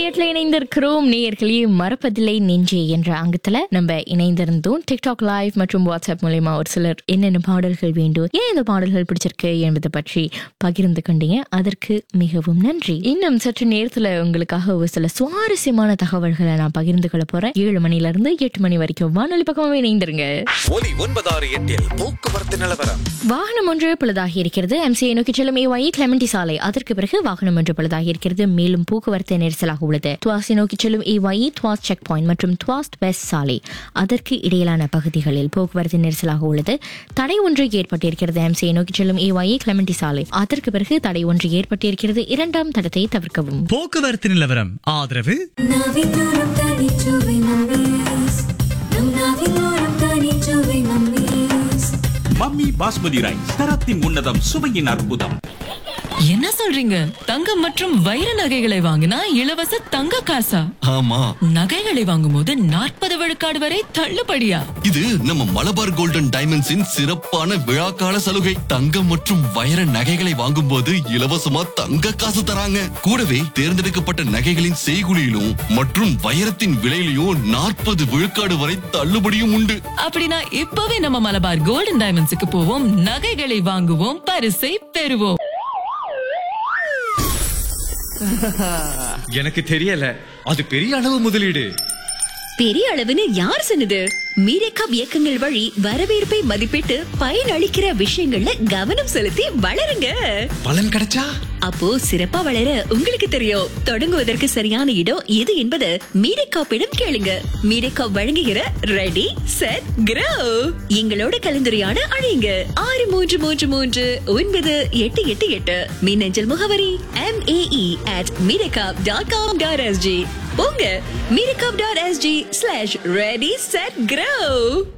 விளையாட்டுல இணைந்திருக்கிறோம் நேயர்களே மறப்பதில்லை நெஞ்சே என்ற அங்கத்துல நம்ம இணைந்திருந்தோம் டிக்டாக் லைவ் மற்றும் வாட்ஸ்அப் மூலயமா ஒரு சிலர் என்னென்ன பாடல்கள் வேண்டும் ஏன் இந்த பாடல்கள் பிடிச்சிருக்கு என்பதை பற்றி பகிர்ந்து கொண்டீங்க அதற்கு மிகவும் நன்றி இன்னும் சற்று நேரத்துல உங்களுக்காக ஒரு சில சுவாரஸ்யமான தகவல்களை நான் பகிர்ந்து கொள்ள போறேன் ஏழு மணில இருந்து எட்டு மணி வரைக்கும் வானொலி பக்கமாவே இணைந்திருங்க ஒலி ஒன்பதாறு எட்டில் போக்குவரத்து நிலவரம் வாகனம் ஒன்று பழுதாகி இருக்கிறது எம்சிஐ நோக்கி செல்லும் ஏவாயி கிளமெண்டி சாலை அதற்கு பிறகு வாகனம் ஒன்று பழுதாகி இருக்கிறது மேலும் போக்குவரத்து நெரிசலாக உள்ளது துவாஸை நோக்கி செல்லும் ஏவாயி துவாஸ் செக் பாயிண்ட் மற்றும் துவாஸ் வெஸ்ட் சாலை அதற்கு இடையிலான பகுதிகளில் போக்குவரத்து நெரிசலாக உள்ளது தடை ஒன்று ஏற்பட்டிருக்கிறது எம்சிஐ நோக்கி செல்லும் ஏவாயி கிளமெண்டி சாலை அதற்கு பிறகு தடை ஒன்று ஏற்பட்டிருக்கிறது இரண்டாம் தடத்தை தவிர்க்கவும் போக்குவரத்து நிலவரம் ஆதரவு நாவிலோரம் தனிச்சுவை மம்மீஸ் நம் நாவிலோரம் தனிச்சுவை மம்மீஸ் மம்மி பாஸ்மதி ரைஸ் தரத்தின் உன்னதம் சுவையின் அற்புதம் என்ன சொல்றீங்க தங்கம் மற்றும் வைர நகைகளை வாங்கினா இலவச தங்க காசா ஆமா நகைகளை வாங்கும்போது நாற்பது விழுக்காடு வரை தள்ளுபடியா இது நம்ம மலபார் கோல்டன் டைமண்ட்ஸின் சிறப்பான விழாக்கால சலுகை தங்கம் மற்றும் வைர நகைகளை வாங்கும்போது இலவசமா தங்க காசு தராங்க கூடவே தேர்ந்தெடுக்கப்பட்ட நகைகளின் செய்குலியிலும் மற்றும் வைரத்தின் விலையிலும் நாற்பது விழுக்காடு வரை தள்ளுபடியும் உண்டு அப்படின்னா இப்பவே நம்ம மலபார் கோல்டன் டைமண்ட்ஸுக்கு போவோம் நகைகளை வாங்குவோம் பரிசை பெறுவோம் எனக்கு தெரியல அது பெரிய அளவு முதலீடு பெரிய அளவுன்னு யார் சொன்னது மீரேக்காப் இயக்கங்கள் வழி வரவேற்பை மதிப்பிட்டு பயனளிக்கிற விஷயங்கள்ல கவனம் செலுத்தி வளருங்க பலன் கிடைச்சா அப்போ சிறப்பா வளர உங்களுக்கு தெரியும் தொடங்குவதற்கு சரியான இடம் எது என்பது மீரேக்காப்பிடம் கேளுங்க மீரேக்காப் வழங்குகிற ரெடி செட் கிரோ எங்களோட கலந்துரையாட அழையுங்க ஆறு மூன்று மூன்று மூன்று ஒன்பது எட்டு எட்டு எட்டு மின்னஞ்சல் முகவரி எம் ஏஇ அட் மீரேக்காப் டாட் காம் டாட் எஸ்ஜி போங்க மீரேக்காப் dot SG slash ready set கிரோ